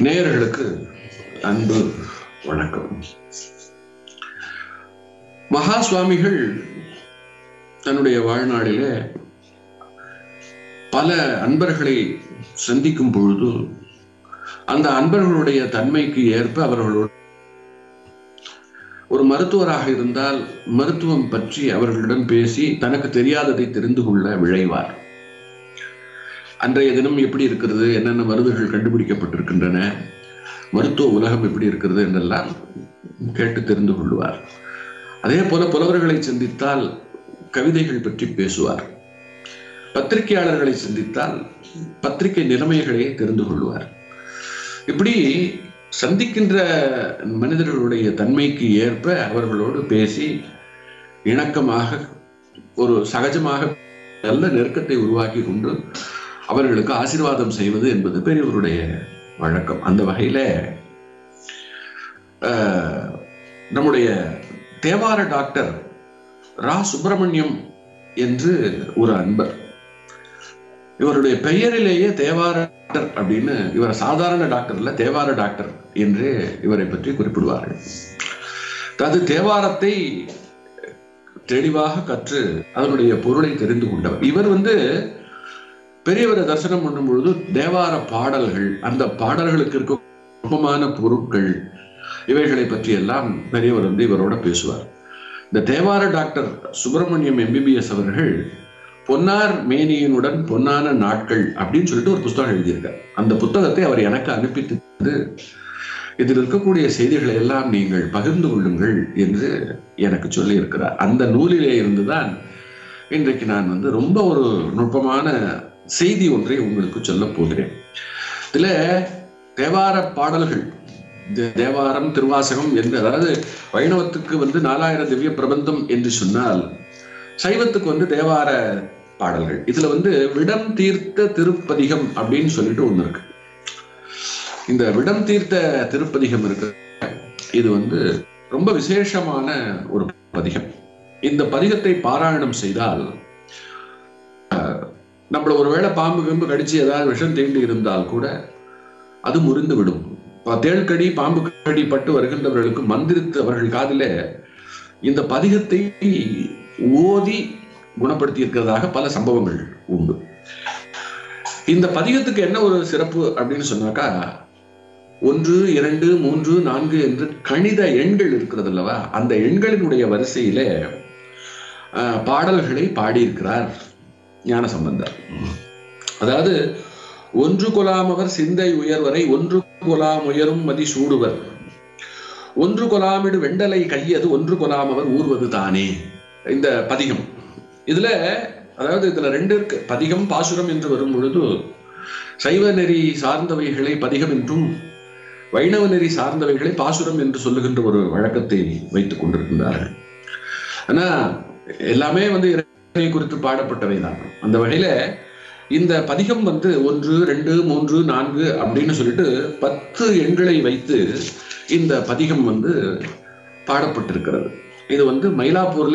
நேயர்களுக்கு அன்பு வணக்கம் மகா சுவாமிகள் தன்னுடைய வாழ்நாளிலே பல அன்பர்களை சந்திக்கும் பொழுது அந்த அன்பர்களுடைய தன்மைக்கு ஏற்ப அவர்களோடு ஒரு மருத்துவராக இருந்தால் மருத்துவம் பற்றி அவர்களுடன் பேசி தனக்கு தெரியாததை தெரிந்து கொள்ள விழைவார் அன்றைய தினம் எப்படி இருக்கிறது என்னென்ன மருந்துகள் கண்டுபிடிக்கப்பட்டிருக்கின்றன மருத்துவ உலகம் எப்படி இருக்கிறது என்றெல்லாம் கேட்டு தெரிந்து கொள்வார் அதே போல புலவர்களை சந்தித்தால் கவிதைகள் பற்றி பேசுவார் பத்திரிகையாளர்களை சந்தித்தால் பத்திரிகை நிலைமைகளை தெரிந்து கொள்வார் இப்படி சந்திக்கின்ற மனிதர்களுடைய தன்மைக்கு ஏற்ப அவர்களோடு பேசி இணக்கமாக ஒரு சகஜமாக நல்ல நெருக்கத்தை உருவாக்கி கொண்டு அவர்களுக்கு ஆசீர்வாதம் செய்வது என்பது பெரியவருடைய வழக்கம் அந்த வகையில நம்முடைய தேவார டாக்டர் ரா சுப்பிரமணியம் என்று ஒரு அன்பர் இவருடைய பெயரிலேயே தேவார டாக்டர் அப்படின்னு இவர் சாதாரண டாக்டர் இல்ல தேவார டாக்டர் என்று இவரை பற்றி குறிப்பிடுவார்கள் அது தேவாரத்தை தெளிவாக கற்று அதனுடைய பொருளை தெரிந்து கொண்டவர் இவர் வந்து பெரியவரை தரிசனம் பண்ணும் பொழுது தேவார பாடல்கள் அந்த பாடல்களுக்கு இருக்க பொருட்கள் இவைகளை பற்றி எல்லாம் பெரியவர் வந்து இவரோட பேசுவார் இந்த தேவார டாக்டர் சுப்பிரமணியம் எம்பிபிஎஸ் அவர்கள் பொன்னார் மேனியனுடன் பொன்னான நாட்கள் அப்படின்னு சொல்லிட்டு ஒரு புத்தகம் எழுதியிருக்கார் அந்த புத்தகத்தை அவர் எனக்கு அனுப்பித்தது இதில் இருக்கக்கூடிய செய்திகளை எல்லாம் நீங்கள் பகிர்ந்து கொள்ளுங்கள் என்று எனக்கு சொல்லி இருக்கிறார் அந்த நூலிலே இருந்துதான் இன்றைக்கு நான் வந்து ரொம்ப ஒரு நுட்பமான செய்தி ஒன்றை உங்களுக்கு சொல்ல போகிறேன் இதுல தேவார பாடல்கள் தேவாரம் திருவாசகம் என்று அதாவது வைணவத்துக்கு வந்து நாலாயிரம் திவ்ய பிரபந்தம் என்று சொன்னால் சைவத்துக்கு வந்து தேவார பாடல்கள் இதுல வந்து விடம் தீர்த்த திருப்பதிகம் அப்படின்னு சொல்லிட்டு ஒண்ணு இருக்கு இந்த விடம் தீர்த்த திருப்பதிகம் இருக்கு இது வந்து ரொம்ப விசேஷமான ஒரு பதிகம் இந்த பதிகத்தை பாராயணம் செய்தால் நம்மள ஒருவேளை பாம்பு கம்பு கடிச்சு ஏதாவது விஷம் தீண்டி இருந்தால் கூட அது முறிந்து விடும் தேள்கடி பாம்பு கடி பட்டு வருகின்றவர்களுக்கு மந்திரித்து அவர்கள் காதில இந்த பதிகத்தை ஓதி குணப்படுத்தி இருக்கிறதாக பல சம்பவங்கள் உண்டு இந்த பதிகத்துக்கு என்ன ஒரு சிறப்பு அப்படின்னு சொன்னாக்கா ஒன்று இரண்டு மூன்று நான்கு என்று கணித எண்கள் இருக்கிறது அல்லவா அந்த எண்களினுடைய வரிசையில பாடல்களை பாடியிருக்கிறார் ஞான சம்பந்தர் அதாவது ஒன்று கொலாமவர் சிந்தை உயர்வரை ஒன்று கொலாம் உயரும் மதி சூடுவர் ஒன்று கொலாமிடு வெண்டலை கையது ஒன்று கொலாமவர் ஊர்வது தானே இந்த பதிகம் இதுல அதாவது இதுல ரெண்டு இருக்கு பதிகம் பாசுரம் என்று வரும் பொழுது சைவ நெறி சார்ந்தவைகளை பதிகம் என்றும் வைணவ நெறி சார்ந்தவைகளை பாசுரம் என்று சொல்லுகின்ற ஒரு வழக்கத்தை வைத்துக் கொண்டிருக்கின்றார்கள் ஆனா எல்லாமே வந்து இறைவனை குறித்து பாடப்பட்டவை தான் அந்த வகையில இந்த பதிகம் வந்து ஒன்று ரெண்டு மூன்று நான்கு அப்படின்னு சொல்லிட்டு பத்து எண்களை வைத்து இந்த பதிகம் வந்து பாடப்பட்டிருக்கிறது இது வந்து மயிலாப்பூர்ல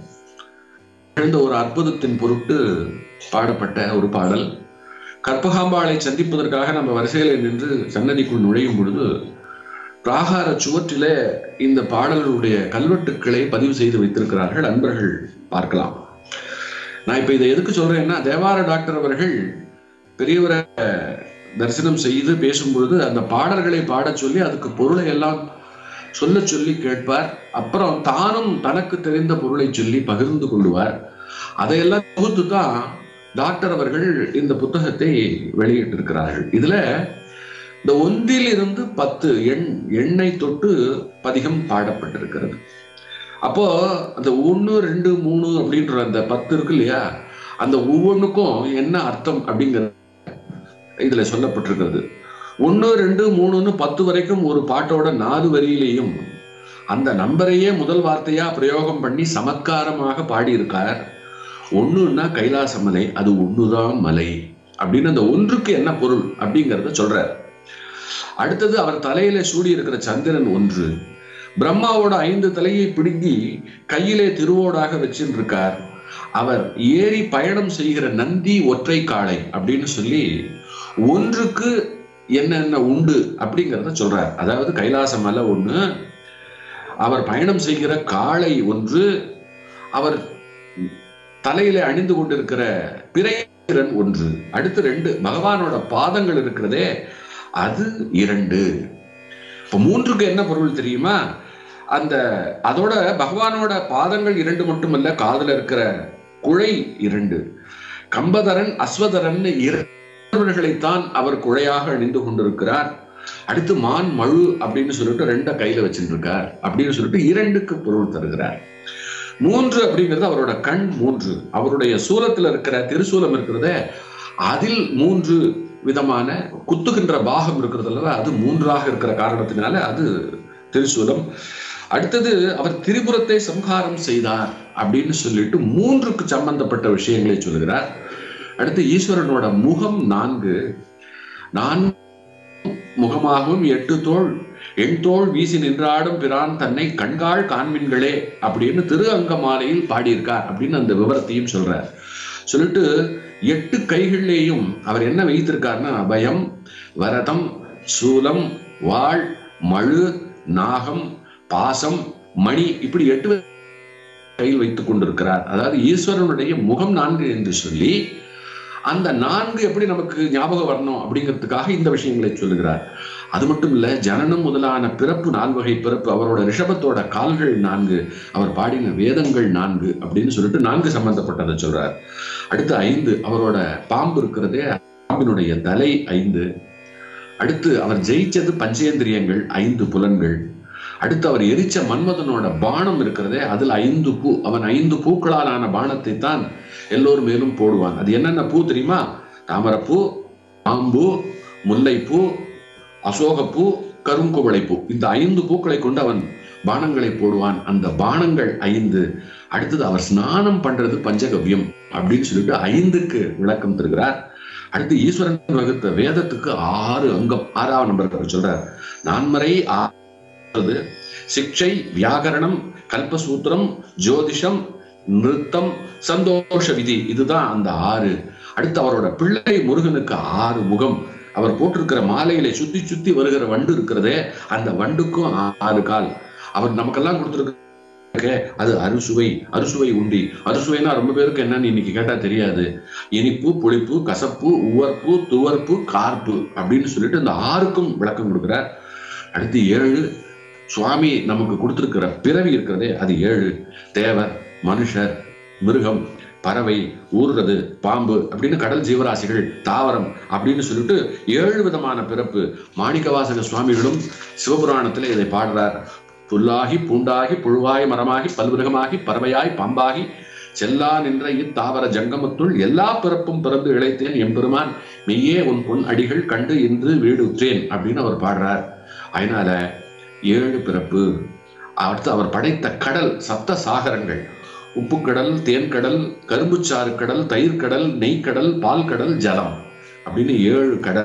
எழுந்த ஒரு அற்புதத்தின் பொருட்டு பாடப்பட்ட ஒரு பாடல் கற்பகாம்பாளை சந்திப்பதற்காக நம்ம வரிசையில நின்று சன்னதிக்குள் நுழையும் பொழுது பிராகார சுவற்றில இந்த பாடல்களுடைய கல்வெட்டுக்களை பதிவு செய்து வைத்திருக்கிறார்கள் அன்பர்கள் பார்க்கலாம் நான் இப்ப இதை எதுக்கு சொல்றேன்னா தேவார டாக்டர் அவர்கள் பெரியவரை தரிசனம் செய்து பேசும்பொழுது அந்த பாடல்களை பாடச் சொல்லி அதுக்கு பொருளை எல்லாம் சொல்ல சொல்லி கேட்பார் அப்புறம் தானும் தனக்கு தெரிந்த பொருளை சொல்லி பகிர்ந்து கொள்வார் அதையெல்லாம் தொகுத்து தான் டாக்டர் அவர்கள் இந்த புத்தகத்தை வெளியிட்டிருக்கிறார்கள் இதுல இந்த ஒன்றில் இருந்து பத்து எண் எண்ணை தொட்டு பதிகம் பாடப்பட்டிருக்கிறது அப்போ அந்த ஒன்று ரெண்டு மூணு அப்படின்ற அந்த பத்து இருக்கு இல்லையா அந்த ஒவ்வொன்றுக்கும் என்ன அர்த்தம் அப்படிங்கிறது இதுல சொல்லப்பட்டிருக்கிறது ஒன்று ரெண்டு மூணுன்னு பத்து வரைக்கும் ஒரு பாட்டோட நாலு வரியிலையும் அந்த நம்பரையே முதல் வார்த்தையா பிரயோகம் பண்ணி சமத்காரமாக பாடியிருக்கார் ஒண்ணுன்னா கைலாச மலை அது ஒண்ணுதான் மலை அப்படின்னு அந்த ஒன்றுக்கு என்ன பொருள் அப்படிங்கிறத சொல்றார் அடுத்தது அவர் தலையில சூடி இருக்கிற சந்திரன் ஒன்று பிரம்மாவோட ஐந்து தலையை பிடுங்கி கையிலே திருவோடாக வச்சிருக்கார் அவர் ஏறி பயணம் செய்கிற நந்தி ஒற்றை காளை அப்படின்னு சொல்லி ஒன்றுக்கு என்னென்ன உண்டு அப்படிங்கிறத சொல்றார் அதாவது கைலாச மலை ஒண்ணு அவர் பயணம் செய்கிற காளை ஒன்று அவர் தலையில அணிந்து கொண்டிருக்கிற பிறைத்திறன் ஒன்று அடுத்து ரெண்டு பகவானோட பாதங்கள் இருக்கிறதே அது இரண்டு இப்ப மூன்றுக்கு என்ன பொருள் தெரியுமா அந்த அதோட பகவானோட பாதங்கள் இரண்டு மட்டுமல்ல காதுல இருக்கிற குழை இரண்டு கம்பதரன் அஸ்வதரன் இரவர்களைத்தான் அவர் குழையாக அணிந்து கொண்டிருக்கிறார் அடுத்து மான் மழு அப்படின்னு சொல்லிட்டு ரெண்ட கையில வச்சுட்டு இருக்கார் அப்படின்னு சொல்லிட்டு இரண்டுக்கு பொருள் தருகிறார் மூன்று அப்படிங்கிறது அவரோட கண் மூன்று அவருடைய சூலத்துல இருக்கிற திருசூலம் இருக்கிறதே அதில் மூன்று விதமான குத்துகின்ற பாகம் இருக்கிறது அல்லவா அது மூன்றாக இருக்கிற காரணத்தினால அது திருசூலம் அடுத்தது அவர் திரிபுரத்தை சம்ஹாரம் செய்தார் அப்படின்னு சொல்லிட்டு மூன்றுக்கு சம்பந்தப்பட்ட விஷயங்களை சொல்லுகிறார் அடுத்து ஈஸ்வரனோட முகம் நான்கு நான் முகமாகவும் எட்டு தோள் எண் தோள் வீசி நின்றாடும் பிரான் தன்னை கண்காள் காண்மின்களே அப்படின்னு திரு அங்கமாலையில் பாடியிருக்கார் அப்படின்னு அந்த விவரத்தையும் சொல்றார் சொல்லிட்டு எட்டு கைகள்லேயும் அவர் என்ன வைத்திருக்காருன்னா அபயம் வரதம் சூலம் வாழ் மழு நாகம் பாசம் மணி இப்படி எட்டு கையில் வைத்துக் கொண்டிருக்கிறார் அதாவது ஈஸ்வரனுடைய முகம் நான்கு என்று சொல்லி அந்த நான்கு எப்படி நமக்கு ஞாபகம் வரணும் அப்படிங்கிறதுக்காக இந்த விஷயங்களை சொல்லுகிறார் அது மட்டும் இல்ல ஜனனம் முதலான பிறப்பு நால்வகை பிறப்பு அவரோட ரிஷபத்தோட கால்கள் நான்கு அவர் பாடின வேதங்கள் நான்கு அப்படின்னு சொல்லிட்டு நான்கு சம்பந்தப்பட்டதை சொல்றார் அடுத்து ஐந்து அவரோட பாம்பு இருக்கிறதே பாம்பினுடைய தலை ஐந்து அடுத்து அவர் ஜெயிச்சது பஞ்சேந்திரியங்கள் ஐந்து புலன்கள் அடுத்து அவர் எரிச்ச மன்மதனோட பானம் இருக்கிறதே அதுல ஐந்து பூ அவன் ஐந்து பூக்களால் ஆன பானத்தை தான் எல்லோரும் மேலும் போடுவான் அது என்னென்ன பூ தெரியுமா தாமரைப்பூ பாம்பு முல்லைப்பூ அசோகப்பூ கருங்குவளைப்பூ இந்த ஐந்து பூக்களை கொண்டு அவன் பானங்களை போடுவான் அந்த பானங்கள் ஐந்து அடுத்தது அவர் ஸ்நானம் பண்றது பஞ்சகவ்யம் அப்படின்னு சொல்லிட்டு ஐந்துக்கு விளக்கம் தருகிறார் அடுத்து ஈஸ்வரன் வகுத்த வேதத்துக்கு ஆறு அங்கம் ஆறாவது நம்பர் சொல்றார் நான்மறை ஆறு சிக்ஷை வியாகரணம் கல்பசூத்திரம் ஜோதிஷம் நிறுத்தம் சந்தோஷ விதி இதுதான் அந்த ஆறு அடுத்து அவரோட பிள்ளை முருகனுக்கு ஆறு முகம் அவர் போட்டிருக்கிற மாலையில சுத்தி சுத்தி வருகிற வண்டு இருக்கிறதே அந்த வண்டுக்கும் ஆறு கால் அவர் நமக்கெல்லாம் கொடுத்திருக்க அது அறுசுவை அறுசுவை உண்டி அறுசுவைனா ரொம்ப பேருக்கு என்னன்னு இன்னைக்கு கேட்டா தெரியாது இனிப்பு புளிப்பு கசப்பு உவர்ப்பு துவர்ப்பு கார்ப்பு அப்படின்னு சொல்லிட்டு இந்த ஆறுக்கும் விளக்கம் கொடுக்கிறார் அடுத்து ஏழு சுவாமி நமக்கு கொடுத்திருக்கிற பிறவி இருக்கிறதே அது ஏழு தேவர் மனுஷர் மிருகம் பறவை ஊறுறது பாம்பு அப்படின்னு கடல் ஜீவராசிகள் தாவரம் அப்படின்னு சொல்லிட்டு ஏழு விதமான பிறப்பு மாணிக்கவாசக சுவாமிகளும் சிவபுராணத்தில் இதை பாடுறார் புல்லாகி பூண்டாகி புழுவாய் மரமாகி பல்விரகமாகி பறவையாய் பாம்பாகி செல்லா நின்ற இத்தாவர ஜங்கமத்துள் எல்லா பிறப்பும் பிறந்து இழைத்தேன் எம்பெருமான் மெய்யே உன் பொன் அடிகள் கண்டு இன்று வீடு உற்றேன் அப்படின்னு அவர் பாடுறார் அதனால ஏழு பிறப்பு அடுத்து அவர் படைத்த கடல் சப்த சாகரங்கள் உப்புக்கடல் தேன்கடல் கரும்புச்சாறு கடல் தயிர்கடல் நெய்க்கடல் பால் கடல் ஜலம் அப்படின்னு ஏழு கடல்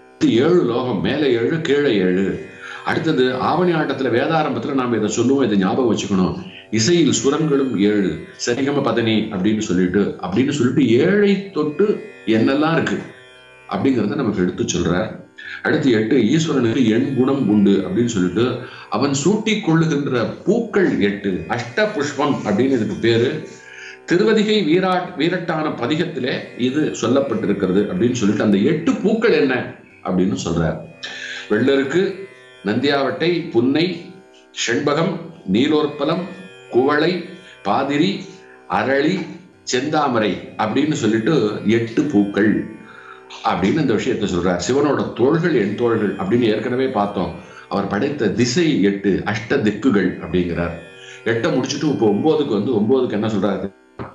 ஏழு லோகம் மேலே ஏழு கீழே ஏழு அடுத்தது ஆவணி ஆட்டத்துல வேதாரம்பத்துல நாம இதை சொல்லுவோம் இதை ஞாபகம் வச்சுக்கணும் இசையில் சுரங்களும் ஏழு சரிகம பதனி அப்படின்னு சொல்லிட்டு அப்படின்னு சொல்லிட்டு ஏழை தொட்டு என்னெல்லாம் இருக்கு அப்படிங்கிறத நமக்கு எடுத்து சொல்றார் அடுத்து எட்டு ஈஸ்வரனுக்கு எண் குணம் உண்டு அப்படின்னு சொல்லிட்டு அவன் சூட்டி கொள்ளுகின்ற பூக்கள் எட்டு அஷ்ட புஷ்பம் அப்படின்னு இதுக்கு பேரு திருவதிகை வீராட் வீரட்டான பதிகத்திலே இது சொல்லப்பட்டிருக்கிறது அப்படின்னு சொல்லிட்டு அந்த எட்டு பூக்கள் என்ன அப்படின்னு சொல்றார் வெள்ளருக்கு நந்தியாவட்டை புன்னை செண்பகம் நீலோற்பலம் குவளை பாதிரி அரளி செந்தாமரை அப்படின்னு சொல்லிட்டு எட்டு பூக்கள் அப்படின்னு இந்த விஷயத்த சொல்றார் சிவனோட தோள்கள் என் தோள்கள் அப்படின்னு ஏற்கனவே பார்த்தோம் அவர் படைத்த திசை எட்டு அஷ்ட திக்குகள் அப்படிங்கிறார் எட்டை முடிச்சுட்டு இப்போ ஒன்பதுக்கு வந்து ஒன்பதுக்கு என்ன சொல்றாரு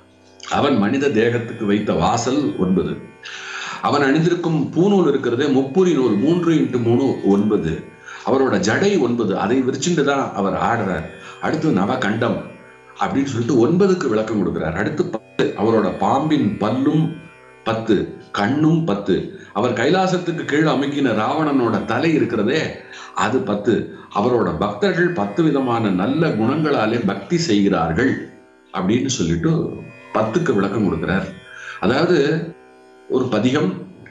அவன் மனித தேகத்துக்கு வைத்த வாசல் ஒன்பது அவன் அணிந்திருக்கும் பூநூல் இருக்கிறது முப்புரி நூல் மூன்று இன்ட்டு மூணு ஒன்பது அவரோட ஜடை ஒன்பது அதை விரிச்சுட்டு தான் அவர் ஆடுறார் அடுத்து நவகண்டம் அப்படின்னு சொல்லிட்டு ஒன்பதுக்கு விளக்கம் கொடுக்கிறார் அடுத்து பத்து அவரோட பாம்பின் பல்லும் பத்து கண்ணும் பத்து அவர் கைலாசத்துக்கு கீழே அமைக்கின ராவணனோட தலை இருக்கிறதே அது பத்து அவரோட பக்தர்கள் பத்து விதமான நல்ல குணங்களாலே பக்தி செய்கிறார்கள் அப்படின்னு சொல்லிட்டு பத்துக்கு விளக்கம் கொடுக்கிறார் அதாவது ஒரு பதிகம்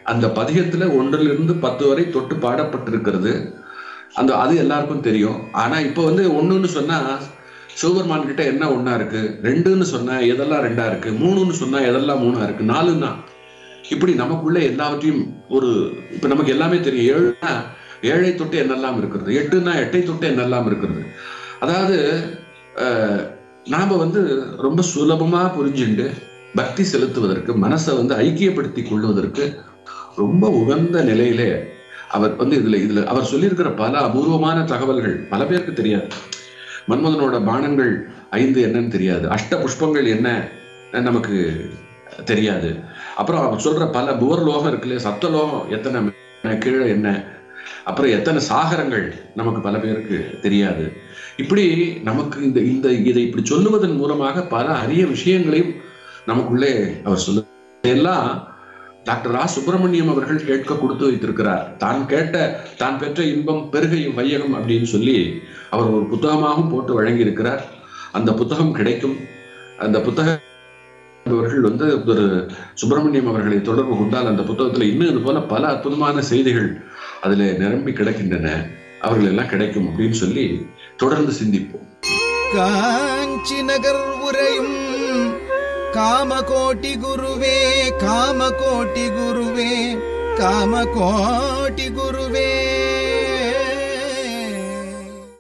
அந்த பதிகத்துல ஒன்றிலிருந்து பத்து வரை தொட்டு பாடப்பட்டிருக்கிறது அந்த அது எல்லாருக்கும் தெரியும் ஆனா இப்ப வந்து ஒண்ணுன்னு சொன்னா சிவபெருமான் கிட்ட என்ன ஒண்ணா இருக்கு ரெண்டுன்னு சொன்னா எதெல்லாம் ரெண்டா இருக்கு மூணுன்னு சொன்னா எதெல்லாம் மூணா இருக்கு நாலுன்னா இப்படி நமக்குள்ள எல்லாவற்றையும் ஒரு இப்ப நமக்கு எல்லாமே தெரியும் ஏழுனா ஏழை தொட்டு என்னெல்லாம் இருக்கிறது எட்டுன்னா எட்டை தொட்டு என்னெல்லாம் இருக்கிறது அதாவது அஹ், நாம வந்து ரொம்ப சுலபமா புரிஞ்சுண்டு பக்தி செலுத்துவதற்கு மனசை வந்து ஐக்கியப்படுத்தி கொள்வதற்கு ரொம்ப உகந்த நிலையிலே அவர் வந்து இதுல இதுல அவர் சொல்லியிருக்கிற பல அபூர்வமான தகவல்கள் பல பேருக்கு தெரியாது மன்மதனோட பானங்கள் ஐந்து என்னன்னு தெரியாது அஷ்ட புஷ்பங்கள் என்ன நமக்கு தெரியாது அப்புறம் அவர் சொல்ற பல புவர்லோகம் இருக்குல்ல சப்தலோகம் எத்தனை மேல, கீழே என்ன அப்புறம் எத்தனை சாகரங்கள் நமக்கு பல பேருக்கு தெரியாது இப்படி நமக்கு இந்த இந்த இதை இப்படி சொல்லுவதன் மூலமாக பல அரிய விஷயங்களையும் நமக்குள்ளே அவர் சொல்லு எல்லாம் டாக்டர் ரா சுப்பிரமணியம் அவர்கள் கேட்க கொடுத்து வைத்திருக்கிறார் தான் கேட்ட தான் பெற்ற இன்பம் பெருகையும் வையகம் அப்படின்னு சொல்லி அவர் ஒரு புத்தகமாகவும் போட்டு வழங்கி இருக்கிறார் அந்த புத்தகம் கிடைக்கும் அந்த புத்தக அவர்கள் வந்து ஒரு சுப்பிரமணியம் அவர்களை தொடர்பு கொண்டால் அந்த புத்தகத்துல இன்னும் இது போல பல அற்புதமான செய்திகள் அதுல நிரம்பி கிடக்கின்றன அவர்கள் எல்லாம் கிடைக்கும் அப்படின்னு சொல்லி தொடர்ந்து சிந்திப்போம் காஞ்சி நகர் உரையும் காமகோட்டி குருவே காமகோட்டி குருவே காமகோட்டி குருவே